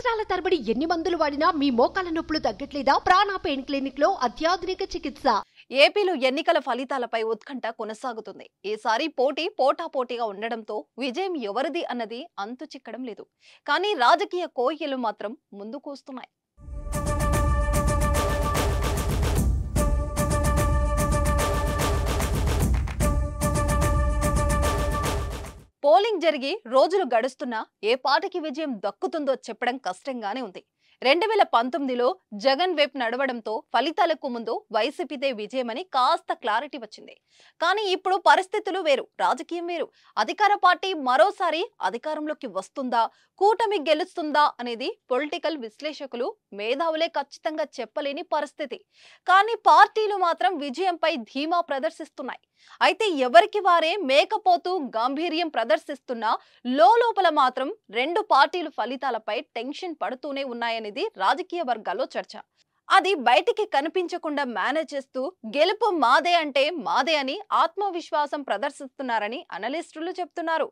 సంవత్సరాల తరబడి ఎన్ని మందులు వాడినా మీ మోకాల నొప్పులు తగ్గట్లేదా ప్రాణ పెయిన్ క్లినిక్ లో అత్యాధునిక చికిత్స ఏపీలో ఎన్నికల ఫలితాలపై ఉత్కంఠ కొనసాగుతుంది ఈసారి పోటీ పోటాపోటీగా ఉండడంతో విజయం ఎవరిది అన్నది అంతు చిక్కడం లేదు కానీ రాజకీయ కోయిలు మాత్రం ముందుకు వస్తున్నాయి పోలింగ్ జరిగి రోజులు గడుస్తున్నా ఏ పార్టీకి విజయం దక్కుతుందో చెప్పడం కష్టంగానే ఉంది రెండు వేల పంతొమ్మిదిలో జగన్ వైపు నడవడంతో ఫలితాలకు ముందు వైసీపీదే విజయమని కాస్త క్లారిటీ వచ్చింది కానీ ఇప్పుడు పరిస్థితులు వేరు రాజకీయం వేరు అధికార పార్టీ మరోసారి అధికారంలోకి వస్తుందా కూటమి గెలుస్తుందా అనేది పొలిటికల్ విశ్లేషకులు మేధావులే ఖచ్చితంగా చెప్పలేని పరిస్థితి కానీ పార్టీలు మాత్రం విజయంపై ధీమా ప్రదర్శిస్తున్నాయి అయితే ఎవరికి వారే మేకపోతూ గాంభీర్యం ప్రదర్శిస్తున్నా లోపల మాత్రం రెండు పార్టీలు ఫలితాలపై టెన్షన్ పడుతూనే ఉన్నాయనేది రాజకీయ వర్గాల్లో చర్చ అది బయటికి కనిపించకుండా మేనేజ్ చేస్తూ గెలుపు మాదే అంటే మాదే అని ఆత్మవిశ్వాసం ప్రదర్శిస్తున్నారని అనలిస్టులు చెప్తున్నారు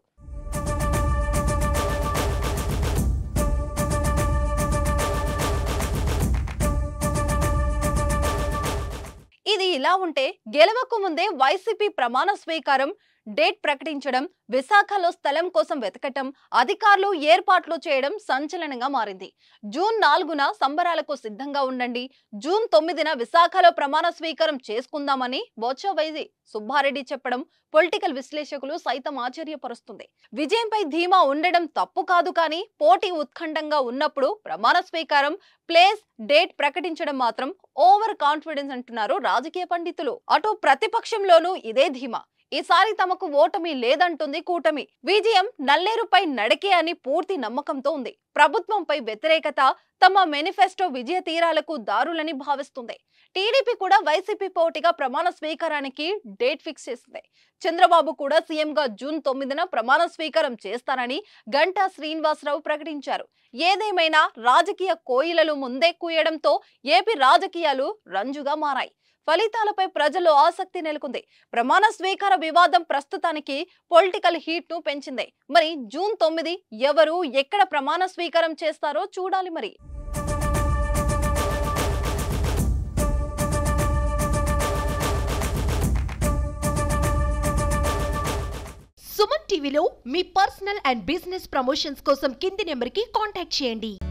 ఇది ఇలా ఉంటే గెలవకు ముందే వైసీపీ ప్రమాణ స్వీకారం డేట్ ప్రకటించడం విశాఖలో స్థలం కోసం వెతకటం అధికారులు ఏర్పాట్లు చేయడం సంచలనంగా మారింది జూన్ నాలుగున సంబరాలకు సిద్ధంగా ఉండండి జూన్ తొమ్మిదిన విశాఖలో ప్రమాణ స్వీకారం చేసుకుందామని బొత్స వైజి సుబ్బారెడ్డి చెప్పడం పొలిటికల్ విశ్లేషకులు సైతం ఆశ్చర్యపరుస్తుంది విజయంపై ధీమా ఉండడం తప్పు కాదు కానీ పోటీ ఉత్కంఠంగా ఉన్నప్పుడు ప్రమాణ స్వీకారం ప్లేస్ డేట్ ప్రకటించడం మాత్రం ఓవర్ కాన్ఫిడెన్స్ అంటున్నారు రాజకీయ పండితులు అటు ప్రతిపక్షంలోనూ ఇదే ధీమా ఈసారి తమకు ఓటమి లేదంటుంది కూటమి విజయం నల్లేరుపై నడకే అని పూర్తి నమ్మకంతో ఉంది ప్రభుత్వంపై వ్యతిరేకత తమ మేనిఫెస్టో విజయ తీరాలకు దారులని భావిస్తుంది టీడీపీ కూడా వైసీపీ పోటీగా ప్రమాణ స్వీకారానికి డేట్ ఫిక్స్ చేసింది చంద్రబాబు కూడా సీఎంగా జూన్ తొమ్మిదిన ప్రమాణ స్వీకారం చేస్తారని గంటా శ్రీనివాసరావు ప్రకటించారు ఏదేమైనా రాజకీయ కోయిలలు ముందే కూయడంతో ఏపీ రాజకీయాలు రంజుగా మారాయి ఫలితాలపై ప్రజల్లో ఆసక్తి నెలకొంది ప్రమాణ స్వీకార వివాదం ప్రస్తుతానికి పొలిటికల్ హీట్ ను పెంచింది మరి జూన్ తొమ్మిది ఎవరు ఎక్కడ ప్రమాణ స్వీకారం చేస్తారో చూడాలి మరి సుమన్ టీవీలో మీ పర్సనల్ అండ్ బిజినెస్ ప్రమోషన్స్ కోసం కింది నెంబర్ కి కాంటాక్ట్ చేయండి